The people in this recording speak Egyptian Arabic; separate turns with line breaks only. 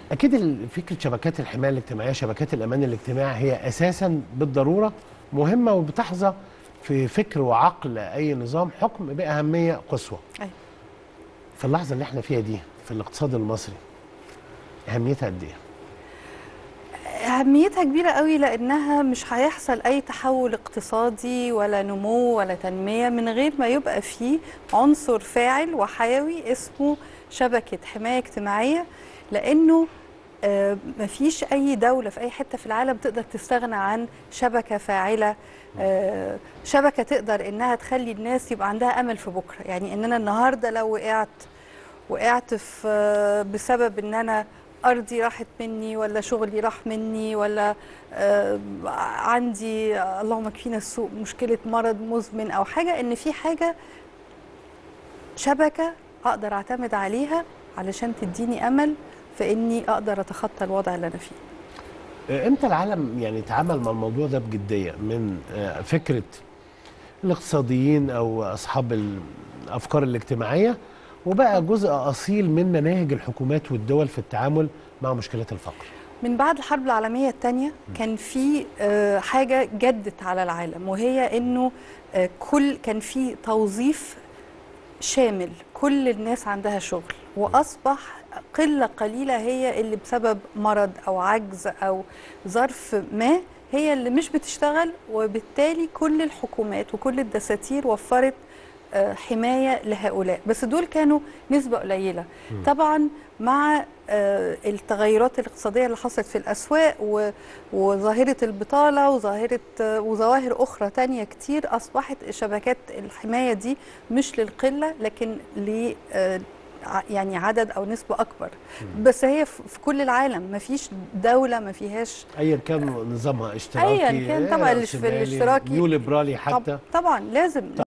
اكيد ال- فكره شبكات الحمايه الاجتماعيه شبكات الامان الاجتماعي هي اساسا بالضروره مهمه وبتحظى في فكر وعقل اي نظام حكم باهميه قصوى
أيوة.
في اللحظه اللي احنا فيها دي في الاقتصاد المصري اهميتها قد ايه
أهميتها كبيرة قوي لأنها مش هيحصل أي تحول اقتصادي ولا نمو ولا تنمية من غير ما يبقى فيه عنصر فاعل وحيوي اسمه شبكة حماية اجتماعية لأنه آه، مفيش أي دولة في أي حتة في العالم تقدر تستغنى عن شبكة فاعلة آه، شبكة تقدر إنها تخلي الناس يبقى عندها أمل في بكرة يعني إن أنا النهاردة لو وقعت وقعت في بسبب ان انا ارضي راحت مني ولا شغلي راح مني ولا آه، عندي آه، اللهم يكفينا السوء مشكله مرض مزمن او حاجه ان في حاجه شبكه اقدر اعتمد عليها علشان تديني امل في اني اقدر اتخطى الوضع اللي انا فيه
آه، امتى العالم يعني تعامل مع الموضوع ده بجديه من آه، فكره الاقتصاديين او اصحاب الافكار الاجتماعيه وبقى جزء اصيل من مناهج الحكومات والدول في التعامل مع مشكلات الفقر
من بعد الحرب العالمية الثانية كان في آه، حاجة جدت على العالم وهي انه آه، كل كان في توظيف شامل كل الناس عندها شغل واصبح قلة قليلة هي اللي بسبب مرض او عجز او ظرف ما هي اللي مش بتشتغل وبالتالي كل الحكومات وكل الدساتير وفرت آه، حماية لهؤلاء بس دول كانوا نسبة قليلة طبعا مع آه، التغيرات الاقتصادية اللي حصلت في الأسواق و- وظاهرة البطالة وظاهرة آه، وظواهر أخرى تانية كتير أصبحت شبكات الحماية دي مش للقلة لكن ل آه، ع- يعني عدد أو نسبة أكبر بس هي في في كل العالم مفيش دولة ما فيهاش
ايا كان نظامها اشتراكي
أياً كان طبعاً
آه،
الاش-
رأسمالي،
الاشتراكي.
نيو ليبرالي
طب
حتى
طبعا لازم